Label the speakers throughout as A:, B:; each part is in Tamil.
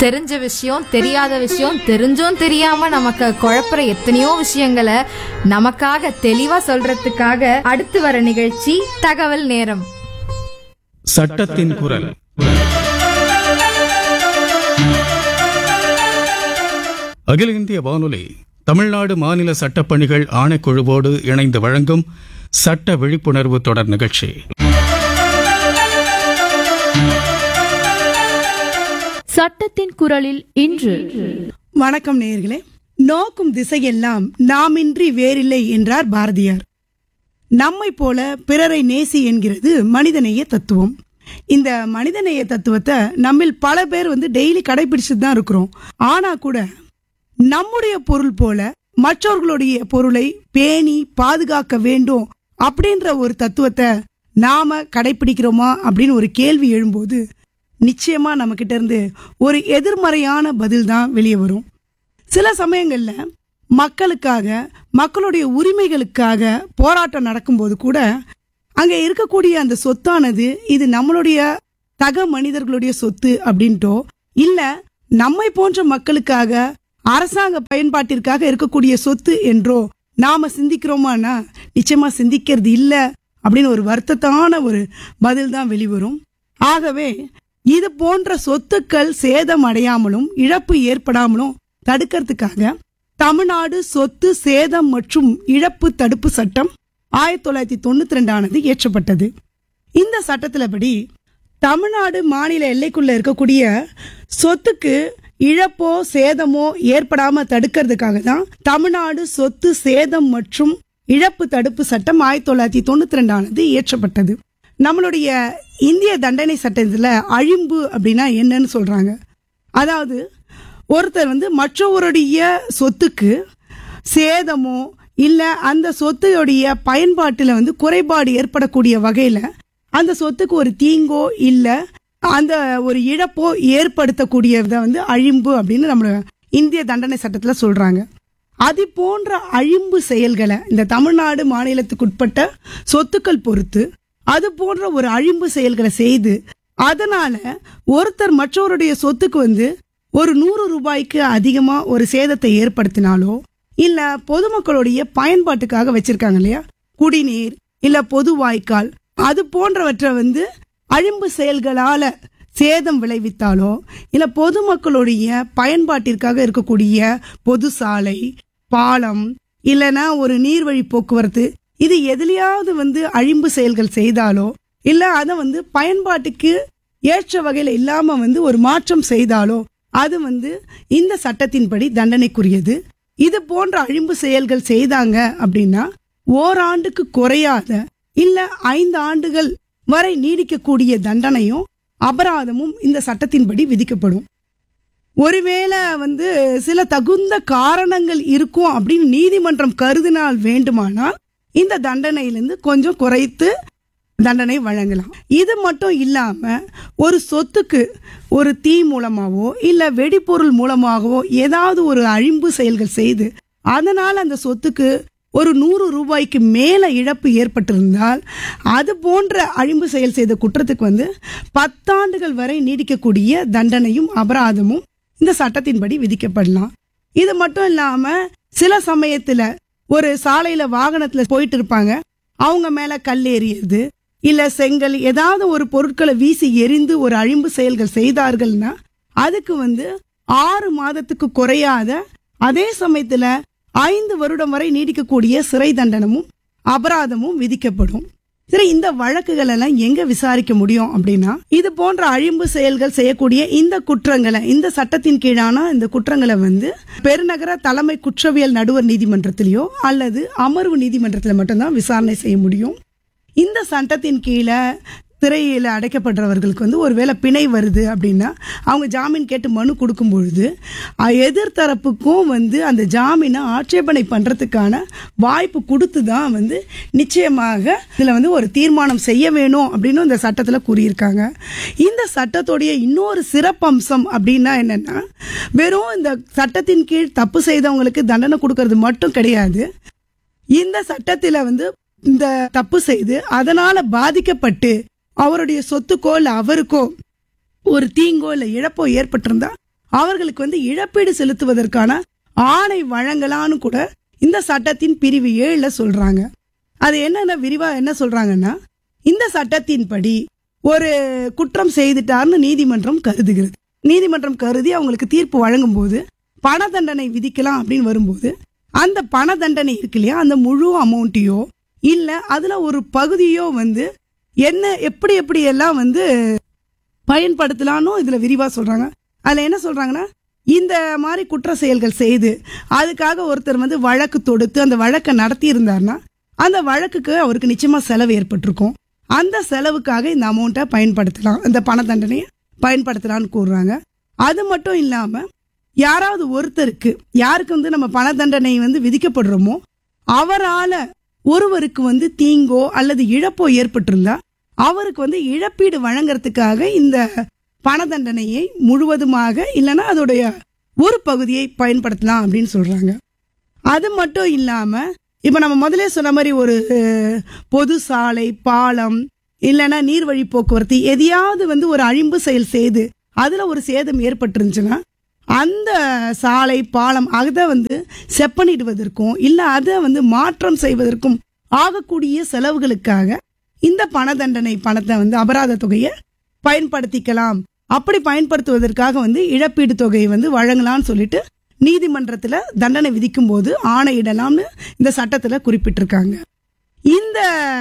A: தெரிஞ்ச விஷயம் தெரியாத விஷயம் தெரிஞ்சும் தெரியாம நமக்கு குழப்புற எத்தனையோ விஷயங்களை நமக்காக தெளிவா சொல்றதுக்காக அடுத்து வர நிகழ்ச்சி தகவல் நேரம்
B: சட்டத்தின் குரல் அகில இந்திய வானொலி தமிழ்நாடு மாநில சட்டப்பணிகள் ஆணைக்குழுவோடு இணைந்து வழங்கும் சட்ட விழிப்புணர்வு தொடர் நிகழ்ச்சி
C: சட்டத்தின் குரலில் இன்று
D: வணக்கம் நேயர்களே நோக்கும் திசையெல்லாம் நாமின்றி வேறில்லை என்றார் பாரதியார் நம்மை போல பிறரை நேசி என்கிறது மனிதநேய தத்துவம் இந்த மனிதநேய தத்துவத்தை நம்மில் பல பேர் வந்து டெய்லி கடைபிடிச்சுட்டு தான் இருக்கிறோம் ஆனா கூட நம்முடைய பொருள் போல மற்றவர்களுடைய பொருளை பேணி பாதுகாக்க வேண்டும் அப்படின்ற ஒரு தத்துவத்தை நாம கடைபிடிக்கிறோமா அப்படின்னு ஒரு கேள்வி எழும்போது நிச்சயமா நம்ம கிட்ட இருந்து ஒரு எதிர்மறையான பதில் தான் வெளியே வரும் சில சமயங்கள்ல மக்களுக்காக மக்களுடைய உரிமைகளுக்காக போராட்டம் நடக்கும்போது கூட அங்க இருக்கக்கூடிய அந்த சொத்தானது இது நம்மளுடைய சக மனிதர்களுடைய சொத்து அப்படின்ட்டோ இல்ல நம்மை போன்ற மக்களுக்காக அரசாங்க பயன்பாட்டிற்காக இருக்கக்கூடிய சொத்து என்றோ நாம சிந்திக்கிறோமானா நிச்சயமா சிந்திக்கிறது இல்ல அப்படின்னு ஒரு வருத்தத்தான ஒரு பதில் தான் வெளிவரும் ஆகவே இது போன்ற சொத்துக்கள் சேதம் அடையாமலும் இழப்பு ஏற்படாமலும் தடுக்கிறதுக்காக தமிழ்நாடு சொத்து சேதம் மற்றும் இழப்பு தடுப்பு சட்டம் ஆயிரத்தி தொள்ளாயிரத்தி தொண்ணூத்தி ரெண்டானது இயற்றப்பட்டது இந்த சட்டத்திலபடி தமிழ்நாடு மாநில எல்லைக்குள்ள இருக்கக்கூடிய சொத்துக்கு இழப்போ சேதமோ ஏற்படாம தடுக்கிறதுக்காக தான் தமிழ்நாடு சொத்து சேதம் மற்றும் இழப்பு தடுப்பு சட்டம் ஆயிரத்தி தொள்ளாயிரத்தி தொண்ணூத்தி ரெண்டானது இயற்றப்பட்டது நம்மளுடைய இந்திய தண்டனை சட்டத்துல அழிம்பு அப்படின்னா என்னன்னு சொல்றாங்க அதாவது ஒருத்தர் வந்து மற்றவருடைய சொத்துக்கு சேதமோ இல்ல அந்த சொத்துடைய பயன்பாட்டில் வந்து குறைபாடு ஏற்படக்கூடிய வகையில அந்த சொத்துக்கு ஒரு தீங்கோ இல்ல அந்த ஒரு இழப்போ ஏற்படுத்தக்கூடியதை வந்து அழிம்பு அப்படின்னு நம்ம இந்திய தண்டனை சட்டத்துல சொல்றாங்க அது போன்ற அழிம்பு செயல்களை இந்த தமிழ்நாடு மாநிலத்துக்குட்பட்ட சொத்துக்கள் பொறுத்து அது போன்ற ஒரு அழிம்பு செயல்களை செய்து அதனால ஒருத்தர் மற்றவருடைய சொத்துக்கு வந்து ஒரு நூறு ரூபாய்க்கு அதிகமா ஒரு சேதத்தை ஏற்படுத்தினாலோ இல்ல பொதுமக்களுடைய பயன்பாட்டுக்காக வச்சிருக்காங்க இல்லையா குடிநீர் இல்ல பொது வாய்க்கால் அது போன்றவற்றை வந்து அழிம்பு செயல்களால சேதம் விளைவித்தாலோ இல்ல பொதுமக்களுடைய பயன்பாட்டிற்காக இருக்கக்கூடிய பொது சாலை பாலம் இல்லனா ஒரு நீர்வழி போக்குவரத்து இது எதுலயாவது வந்து அழிம்பு செயல்கள் செய்தாலோ இல்ல அதை வந்து பயன்பாட்டுக்கு ஏற்ற வகையில இல்லாம வந்து ஒரு மாற்றம் செய்தாலோ அது வந்து இந்த சட்டத்தின்படி தண்டனைக்குரியது இது போன்ற அழிம்பு செயல்கள் செய்தாங்க அப்படின்னா ஓராண்டுக்கு குறையாத இல்ல ஐந்து ஆண்டுகள் வரை நீடிக்கக்கூடிய தண்டனையும் அபராதமும் இந்த சட்டத்தின்படி விதிக்கப்படும் ஒருவேளை வந்து சில தகுந்த காரணங்கள் இருக்கும் அப்படின்னு நீதிமன்றம் கருதினால் வேண்டுமானால் இந்த தண்டனையிலிருந்து கொஞ்சம் குறைத்து தண்டனை வழங்கலாம் இது மட்டும் இல்லாம ஒரு சொத்துக்கு ஒரு தீ மூலமாவோ இல்ல வெடிபொருள் மூலமாகவோ ஏதாவது ஒரு அழிம்பு செயல்கள் செய்து அதனால அந்த சொத்துக்கு ஒரு நூறு ரூபாய்க்கு மேல இழப்பு ஏற்பட்டிருந்தால் அது போன்ற அழிம்பு செயல் செய்த குற்றத்துக்கு வந்து பத்தாண்டுகள் வரை நீடிக்கக்கூடிய தண்டனையும் அபராதமும் இந்த சட்டத்தின்படி விதிக்கப்படலாம் இது மட்டும் இல்லாம சில சமயத்துல ஒரு சாலையில வாகனத்துல போயிட்டு இருப்பாங்க அவங்க மேல கல் எறியது இல்ல செங்கல் ஏதாவது ஒரு பொருட்களை வீசி எரிந்து ஒரு அழிம்பு செயல்கள் செய்தார்கள்னா அதுக்கு வந்து ஆறு மாதத்துக்கு குறையாத அதே சமயத்துல ஐந்து வருடம் வரை நீடிக்கக்கூடிய சிறை தண்டனமும் அபராதமும் விதிக்கப்படும் சரி இந்த வழக்குகள் எல்லாம் எங்க விசாரிக்க முடியும் அப்படின்னா இது போன்ற அழிம்பு செயல்கள் செய்யக்கூடிய இந்த குற்றங்களை இந்த சட்டத்தின் கீழான இந்த குற்றங்களை வந்து பெருநகர தலைமை குற்றவியல் நடுவர் நீதிமன்றத்திலேயோ அல்லது அமர்வு நீதிமன்றத்தில் மட்டும்தான் விசாரணை செய்ய முடியும் இந்த சட்டத்தின் கீழே சிறையில் அடைக்கப்படுறவர்களுக்கு வந்து ஒருவேளை பிணை வருது அப்படின்னா அவங்க ஜாமீன் கேட்டு மனு கொடுக்கும் பொழுது அஹ், எதிர்த்தரப்புக்கும் வந்து அந்த ஜாமீனை ஆட்சேபனை பண்றதுக்கான வாய்ப்பு கொடுத்து தான் வந்து நிச்சயமாக இதுல வந்து ஒரு தீர்மானம் செய்ய வேணும் அப்படின்னு இந்த சட்டத்துல கூறியிருக்காங்க இந்த சட்டத்துடைய இன்னொரு சிறப்பம்சம் அப்படின்னா என்னன்னா வெறும் இந்த சட்டத்தின் கீழ் தப்பு செய்தவங்களுக்கு தண்டனை கொடுக்கறது மட்டும் கிடையாது இந்த சட்டத்தில வந்து இந்த தப்பு செய்து அதனால பாதிக்கப்பட்டு அவருடைய சொத்துக்கோ இல்ல அவருக்கோ ஒரு தீங்கோ இல்ல இழப்போ ஏற்பட்டிருந்தா அவர்களுக்கு வந்து இழப்பீடு செலுத்துவதற்கான ஆணை வழங்கலான்னு கூட இந்த சட்டத்தின் பிரிவு ஏழுல சொல்றாங்க அது என்னென்ன விரிவா என்ன சொல்றாங்கன்னா இந்த சட்டத்தின்படி ஒரு குற்றம் செய்துட்டார்னு நீதிமன்றம் கருதுகிறது நீதிமன்றம் கருதி அவங்களுக்கு தீர்ப்பு வழங்கும் போது பண தண்டனை விதிக்கலாம் அப்படின்னு வரும்போது அந்த பண தண்டனை இருக்கு இல்லையா அந்த முழு அமௌண்ட்டையோ இல்ல அதுல ஒரு பகுதியோ வந்து என்ன எப்படி எப்படி எல்லாம் வந்து பயன்படுத்தலாம்னு இதுல விரிவா சொல்றாங்க அதுல என்ன சொல்றாங்கன்னா இந்த மாதிரி குற்ற செயல்கள் செய்து அதுக்காக ஒருத்தர் வந்து வழக்கு தொடுத்து அந்த வழக்கை நடத்தி இருந்தார்னா அந்த வழக்குக்கு அவருக்கு நிச்சயமா செலவு ஏற்பட்டிருக்கும் அந்த செலவுக்காக இந்த அமௌண்ட்டை பயன்படுத்தலாம் இந்த பண தண்டனையை பயன்படுத்தலாம்னு கூறுறாங்க அது மட்டும் இல்லாம யாராவது ஒருத்தருக்கு யாருக்கு வந்து நம்ம பண தண்டனை வந்து விதிக்கப்படுறோமோ அவரால ஒருவருக்கு வந்து தீங்கோ அல்லது இழப்போ ஏற்பட்டிருந்தா அவருக்கு வந்து இழப்பீடு வழங்குறதுக்காக இந்த பண தண்டனையை முழுவதுமாக இல்லைன்னா அதோடைய ஒரு பகுதியை பயன்படுத்தலாம் அப்படின்னு சொல்றாங்க அது மட்டும் இல்லாம இப்ப நம்ம முதலே சொன்ன மாதிரி ஒரு அஹ், பொது சாலை பாலம் இல்லைன்னா நீர்வழி போக்குவரத்து எதையாவது வந்து ஒரு அழிம்பு செயல் செய்து அதுல ஒரு சேதம் ஏற்பட்டிருந்துச்சுன்னா அந்த சாலை பாலம் அதை வந்து செப்பனிடுவதற்கும் இல்ல அதை வந்து மாற்றம் செய்வதற்கும் ஆகக்கூடிய செலவுகளுக்காக இந்த பண தண்டனை பணத்தை வந்து அபராத தொகையை பயன்படுத்திக்கலாம் அப்படி பயன்படுத்துவதற்காக வந்து இழப்பீடு தொகையை வந்து வழங்கலாம்னு சொல்லிட்டு நீதிமன்றத்துல தண்டனை விதிக்கும் போது ஆணையிடலாம்னு இந்த சட்டத்துல குறிப்பிட்டிருக்காங்க இந்த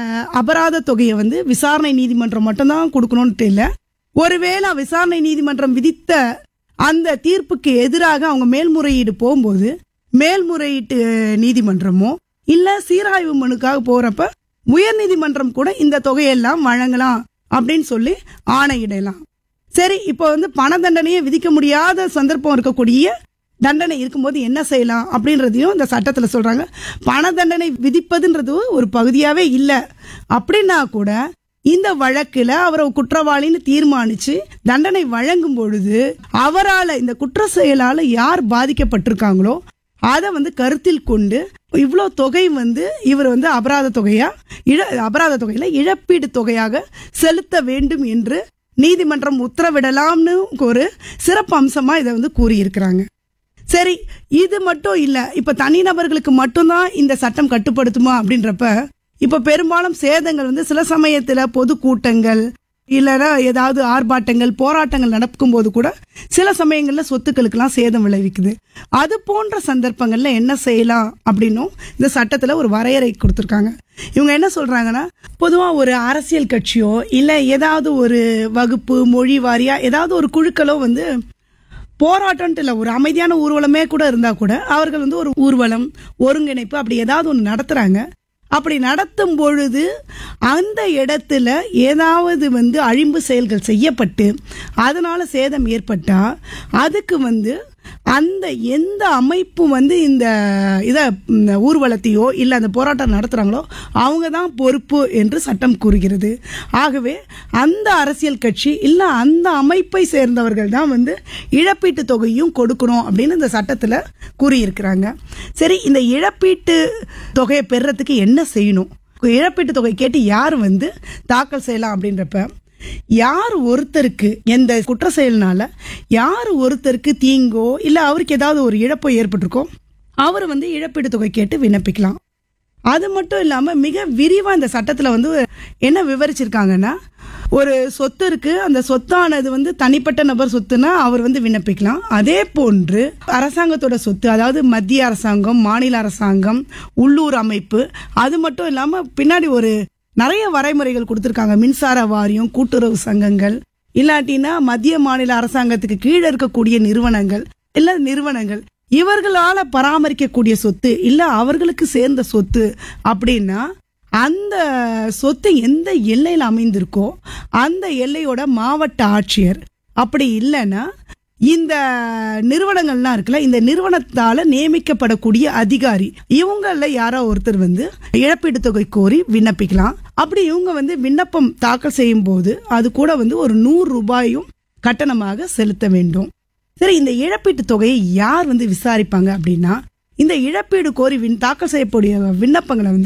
D: அபராத தொகையை வந்து விசாரணை நீதிமன்றம் மட்டும்தான் கொடுக்கணும்னு இல்ல ஒருவேளை விசாரணை நீதிமன்றம் விதித்த அந்த தீர்ப்புக்கு எதிராக அவங்க மேல்முறையீடு போகும்போது மேல்முறையீட்டு நீதிமன்றமோ இல்ல சீராய்வு மனுக்காக போறப்ப உயர்நீதிமன்றம் கூட இந்த தொகையெல்லாம் வழங்கலாம் அப்படின்னு சொல்லி ஆணையிடலாம் சரி இப்போ வந்து பண தண்டனையை விதிக்க முடியாத சந்தர்ப்பம் இருக்கக்கூடிய தண்டனை இருக்கும்போது என்ன செய்யலாம் அப்படின்றதையும் இந்த சட்டத்துல சொல்றாங்க பண தண்டனை விதிப்பதுன்றது ஒரு பகுதியாவே இல்ல அப்படின்னா கூட இந்த வழக்குல அவரை குற்றவாளின்னு தீர்மானிச்சு தண்டனை வழங்கும் பொழுது அவரால இந்த குற்ற செயலால யார் பாதிக்கப்பட்டிருக்காங்களோ அதை வந்து கருத்தில் கொண்டு இவ்வளோ தொகை வந்து இவர் வந்து அபராத தொகையா இழ அபராத தொகையில இழப்பீடு தொகையாக செலுத்த வேண்டும் என்று நீதிமன்றம் உத்தரவிடலாம்னு ஒரு சிறப்பு அம்சமா இதை வந்து கூறியிருக்கிறாங்க சரி இது மட்டும் இல்ல இப்ப தனிநபர்களுக்கு மட்டும்தான் இந்த சட்டம் கட்டுப்படுத்துமா அப்படின்றப்ப இப்ப பெரும்பாலும் சேதங்கள் வந்து சில சமயத்துல பொதுக்கூட்டங்கள் இல்லைன்னா ஏதாவது ஆர்ப்பாட்டங்கள் போராட்டங்கள் நடக்கும் போது கூட சில சமயங்கள்ல சொத்துக்களுக்கெல்லாம் சேதம் விளைவிக்குது அது போன்ற சந்தர்ப்பங்கள்ல என்ன செய்யலாம் அப்படின்னும் இந்த சட்டத்துல ஒரு வரையறை கொடுத்துருக்காங்க இவங்க என்ன சொல்றாங்கன்னா பொதுவா ஒரு அரசியல் கட்சியோ இல்ல ஏதாவது ஒரு வகுப்பு மொழி வாரியா ஏதாவது ஒரு குழுக்களோ வந்து போராட்டம்ட்டு இல்லை ஒரு அமைதியான ஊர்வலமே கூட இருந்தா கூட அவர்கள் வந்து ஒரு ஊர்வலம் ஒருங்கிணைப்பு அப்படி ஏதாவது ஒன்று நடத்துறாங்க அப்படி நடத்தும் பொழுது அந்த இடத்துல ஏதாவது வந்து அழிம்பு செயல்கள் செய்யப்பட்டு அதனால சேதம் ஏற்பட்டா அதுக்கு வந்து அந்த எந்த அமைப்பு வந்து இந்த இதை இந்த ஊர்வலத்தையோ இல்லை அந்த போராட்டம் நடத்துகிறாங்களோ அவங்க தான் பொறுப்பு என்று சட்டம் கூறுகிறது ஆகவே அந்த அரசியல் கட்சி இல்லை அந்த அமைப்பை சேர்ந்தவர்கள் தான் வந்து இழப்பீட்டு தொகையும் கொடுக்கணும் அப்படின்னு இந்த சட்டத்தில் கூறியிருக்கிறாங்க சரி இந்த இழப்பீட்டு தொகையை பெறுறதுக்கு என்ன செய்யணும் இழப்பீட்டு தொகை கேட்டு யார் வந்து தாக்கல் செய்யலாம் அப்படின்றப்ப யார் ஒருத்தருக்கு எந்த குற்ற செயல்னால யார் ஒருத்தருக்கு தீங்கோ இல்ல அவருக்கு ஏதாவது ஒரு இழப்போ ஏற்பட்டிருக்கோ அவர் வந்து இழப்பீடு தொகை கேட்டு விண்ணப்பிக்கலாம் அது மட்டும் இல்லாம மிக விரிவா இந்த சட்டத்துல வந்து என்ன விவரிச்சிருக்காங்கன்னா ஒரு சொத்து இருக்கு அந்த சொத்தானது வந்து தனிப்பட்ட நபர் சொத்துனா அவர் வந்து விண்ணப்பிக்கலாம் அதே போன்று அரசாங்கத்தோட சொத்து அதாவது மத்திய அரசாங்கம் மாநில அரசாங்கம் உள்ளூர் அமைப்பு அது மட்டும் இல்லாம பின்னாடி ஒரு நிறைய வரைமுறைகள் கொடுத்திருக்காங்க மின்சார வாரியம் கூட்டுறவு சங்கங்கள் இல்லாட்டினா மத்திய மாநில அரசாங்கத்துக்கு கீழே இருக்கக்கூடிய நிறுவனங்கள் இல்ல நிறுவனங்கள் இவர்களால பராமரிக்கக்கூடிய சொத்து இல்ல அவர்களுக்கு சேர்ந்த சொத்து அப்படின்னா அந்த சொத்து எந்த எல்லையில் அமைந்திருக்கோ அந்த எல்லையோட மாவட்ட ஆட்சியர் அப்படி இல்லைன்னா இந்த நிறுவனங்கள்லாம் இருக்குல்ல இந்த நிறுவனத்தால நியமிக்கப்படக்கூடிய அதிகாரி இவங்கள யாரோ ஒருத்தர் வந்து இழப்பீட்டு தொகை கோரி விண்ணப்பிக்கலாம் அப்படி இவங்க வந்து விண்ணப்பம் தாக்கல் செய்யும் போது அது கூட வந்து ஒரு நூறு ரூபாயும் கட்டணமாக செலுத்த வேண்டும் சரி இந்த இழப்பீட்டு தொகையை யார் வந்து விசாரிப்பாங்க அப்படின்னா இந்த இழப்பீடு கோரி விண் தாக்கல் செய்யக்கூடிய விண்ணப்பங்களை வந்து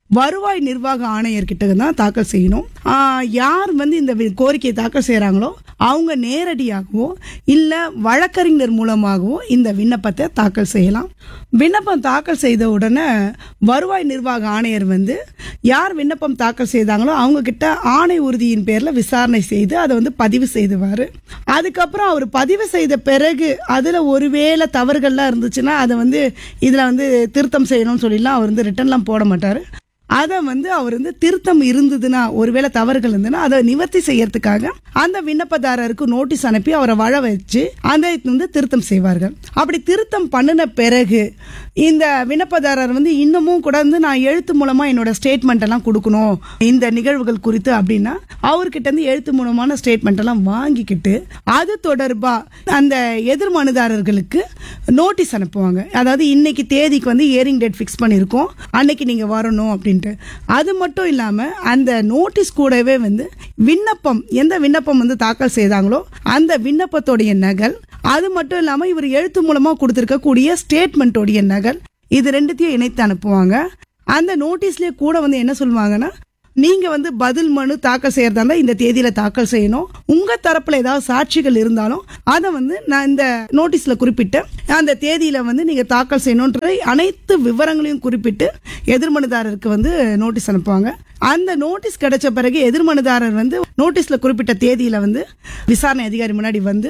D: வருவாய் நிர்வாக ஆணையர்கிட்ட தான் தாக்கல் செய்யணும் ஆ, யார் வந்து இந்த வி- கோரிக்கையை தாக்கல் செய்கிறாங்களோ அவங்க நேரடியாகவோ இல்லை வழக்கறிஞர் மூலமாகவோ இந்த விண்ணப்பத்தை தாக்கல் செய்யலாம் விண்ணப்பம் தாக்கல் செய்த உடனே வருவாய் நிர்வாக ஆணையர் வந்து யார் விண்ணப்பம் தாக்கல் செய்தாங்களோ அவங்க கிட்ட ஆணை உறுதியின் பேரில் விசாரணை செய்து அதை வந்து பதிவு செய்துவார் அதுக்கப்புறம் அவர் பதிவு செய்த பிறகு அதில் ஒருவேளை தவறுகள்லாம் இருந்துச்சுன்னா அதை வந்து இதில் வந்து திருத்தம் செய்யணும்னு சொல்லிலாம் அவர் வந்து ரிட்டர்ன்லாம் போட மாட்டார் அதை வந்து அவர் வந்து திருத்தம் இருந்ததுன்னா ஒருவேளை தவறுகள் இருந்ததுன்னா அதை நிவர்த்தி செய்யறதுக்காக அந்த விண்ணப்பதாரருக்கு நோட்டீஸ் அனுப்பி அவரை வழ வச்சு அந்த இது வந்து திருத்தம் செய்வார்கள் அப்படி திருத்தம் பண்ணின பிறகு இந்த விண்ணப்பதாரர் வந்து இன்னமும் கூட வந்து நான் எழுத்து மூலமா என்னோட ஸ்டேட்மெண்ட் எல்லாம் கொடுக்கணும் இந்த நிகழ்வுகள் குறித்து அப்படின்னா அவர்கிட்ட இருந்து எழுத்து மூலமான ஸ்டேட்மெண்ட் எல்லாம் வாங்கிக்கிட்டு அது தொடர்பா அந்த எதிர் மனுதாரர்களுக்கு நோட்டீஸ் அனுப்புவாங்க அதாவது இன்னைக்கு தேதிக்கு வந்து ஏரிங் டேட் ஃபிக்ஸ் பண்ணியிருக்கோம் அன்னைக்கு நீங்க வரணும் அப்படின்ட்டு அது மட்டும் இல்லாம அந்த நோட்டீஸ் கூடவே வந்து விண்ணப்பம் எந்த விண்ணப்பம் வந்து தாக்கல் செய்தாங்களோ அந்த விண்ணப்பத்தோடைய நகல் அது மட்டும் இல்லாம இவர் எழுத்து மூலமா கொடுத்திருக்கக்கூடிய ஸ்டேட்மெண்ட்டோடைய நகல் இது ரெண்டுத்தையும் இணைத்து அனுப்புவாங்க அந்த நோட்டீஸ்லயே கூட வந்து என்ன சொல்லுவாங்கன்னா நீங்க வந்து பதில் மனு தாக்கல் செய்யறதா இருந்தா இந்த தேதியில தாக்கல் செய்யணும் உங்க தரப்புல ஏதாவது சாட்சிகள் இருந்தாலும் அதை வந்து நான் இந்த நோட்டீஸ்ல குறிப்பிட்ட அந்த தேதியில வந்து நீங்க தாக்கல் செய்யணுன்ற அனைத்து விவரங்களையும் குறிப்பிட்டு எதிர்மனுதாரருக்கு வந்து நோட்டீஸ் அனுப்புவாங்க அந்த நோட்டீஸ் கிடைச்ச பிறகு எதிர்மனுதாரர் வந்து நோட்டீஸ்ல குறிப்பிட்ட தேதியில வந்து விசாரணை அதிகாரி முன்னாடி வந்து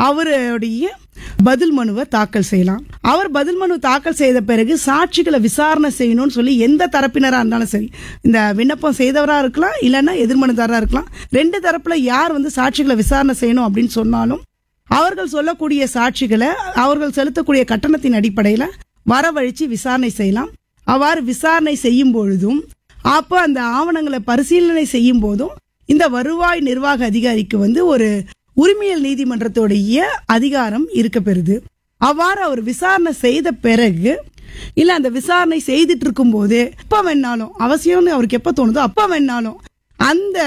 D: அவருடைய பதில் மனுவை தாக்கல் செய்யலாம் அவர் பதில் மனு தாக்கல் செய்த பிறகு சாட்சிகளை விசாரணை செய்யணும்னு சொல்லி எந்த தரப்பினரா இருந்தாலும் சரி இந்த விண்ணப்பம் செய்தவரா இருக்கலாம் இல்லைன்னா எதிர்மனுதாரரா இருக்கலாம் ரெண்டு தரப்புல யார் வந்து சாட்சிகளை விசாரணை செய்யணும் அப்படின்னு சொன்னாலும் அவர்கள் சொல்லக்கூடிய சாட்சிகளை அவர்கள் செலுத்தக்கூடிய கட்டணத்தின் அடிப்படையில வரவழைச்சு விசாரணை செய்யலாம் அவ்வாறு விசாரணை செய்யும் பொழுதும் அப்போ அந்த ஆவணங்களை பரிசீலனை செய்யும் போதும் இந்த வருவாய் நிர்வாக அதிகாரிக்கு வந்து ஒரு உரிமையல் நீதிமன்றத்துடைய அதிகாரம் இருக்க பெறுது அவ்வாறு அவர் விசாரணை செய்த பிறகு இல்ல அந்த விசாரணை செய்துட்டு இருக்கும் போது எப்ப வேணாலும் அவசியம்னு அவருக்கு எப்ப தோணுதோ அப்ப வேணாலும் அந்த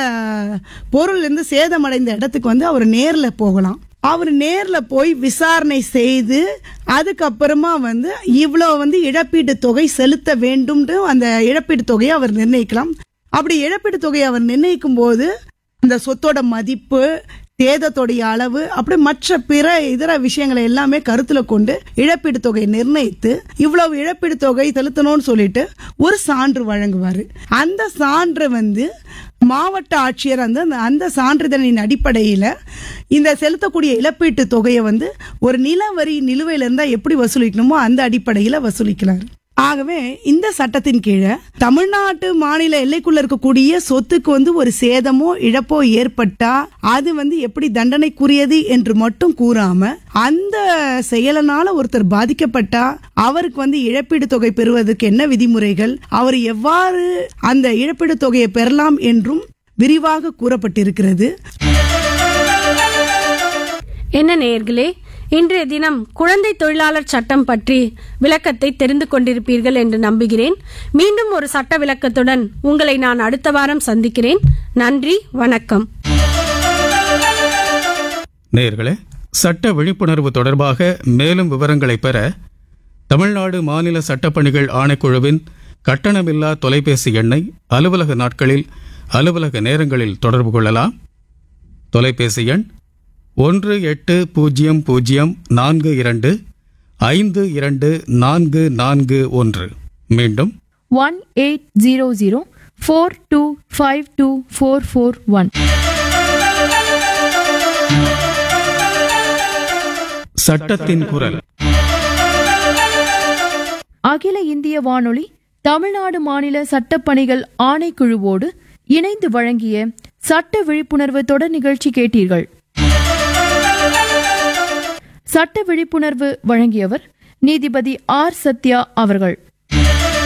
D: பொருள் இருந்து சேதமடைந்த இடத்துக்கு வந்து அவர் நேர்ல போகலாம் அவர் நேர்ல போய் விசாரணை செய்து அதுக்கப்புறமா வந்து இவ்வளவு வந்து இழப்பீட்டு தொகை செலுத்த வேண்டும்னு அந்த இழப்பீட்டு தொகையை அவர் நிர்ணயிக்கலாம் அப்படி இழப்பீட்டு தொகையை அவர் நிர்ணயிக்கும் போது அந்த சொத்தோட மதிப்பு சேதத்தோடைய அளவு அப்படி மற்ற பிற இதர விஷயங்களை எல்லாமே கருத்துல கொண்டு இழப்பீடு தொகை நிர்ணயித்து இவ்வளவு இழப்பீடு தொகை செலுத்தணும்னு சொல்லிட்டு ஒரு சான்று வழங்குவாரு அந்த சான்று வந்து மாவட்ட ஆட்சியர் அந்த அந்த சான்றிதழின் அடிப்படையில இந்த செலுத்தக்கூடிய இழப்பீட்டு தொகையை வந்து ஒரு நிலவரி நிலுவையில இருந்தா எப்படி வசூலிக்கணுமோ அந்த அடிப்படையில வசூலிக்கிறார் ஆகவே இந்த சட்டத்தின் கீழே தமிழ்நாட்டு மாநில எல்லைக்குள்ள இருக்கக்கூடிய சொத்துக்கு வந்து ஒரு சேதமோ இழப்போ ஏற்பட்டா அது வந்து எப்படி தண்டனைக்குரியது என்று மட்டும் கூறாம அந்த செயலனால ஒருத்தர் பாதிக்கப்பட்டா அவருக்கு வந்து இழப்பீடு தொகை பெறுவதற்கு என்ன விதிமுறைகள் அவர் எவ்வாறு அந்த இழப்பீடு தொகையை பெறலாம் என்றும் விரிவாக கூறப்பட்டிருக்கிறது
E: என்ன நேயர்களே இன்றைய தினம் குழந்தை தொழிலாளர் சட்டம் பற்றி விளக்கத்தை தெரிந்து கொண்டிருப்பீர்கள் என்று நம்புகிறேன் மீண்டும் ஒரு சட்ட விளக்கத்துடன் உங்களை நான் அடுத்த வாரம் சந்திக்கிறேன் நன்றி வணக்கம்
B: நேயர்களே சட்ட விழிப்புணர்வு தொடர்பாக மேலும் விவரங்களை பெற தமிழ்நாடு மாநில சட்டப்பணிகள் ஆணைக்குழுவின் கட்டணமில்லா தொலைபேசி எண்ணை அலுவலக நாட்களில் அலுவலக நேரங்களில் தொடர்பு கொள்ளலாம் தொலைபேசி எண் ஒன்று எட்டு பூஜ்ஜியம் பூஜ்ஜியம் நான்கு இரண்டு ஐந்து இரண்டு நான்கு நான்கு ஒன்று மீண்டும்
C: one eight zero zero four two five two four four one
B: சட்டத்தின் குரல்
C: அகில இந்திய வானொலி தமிழ்நாடு மாநில சட்டப்பணிகள் ஆணைக்குழுவோடு இணைந்து வழங்கிய சட்ட விழிப்புணர்வு தொடர் நிகழ்ச்சி கேட்டீர்கள் சட்ட விழிப்புணர்வு வழங்கியவர் நீதிபதி ஆர் சத்யா அவர்கள்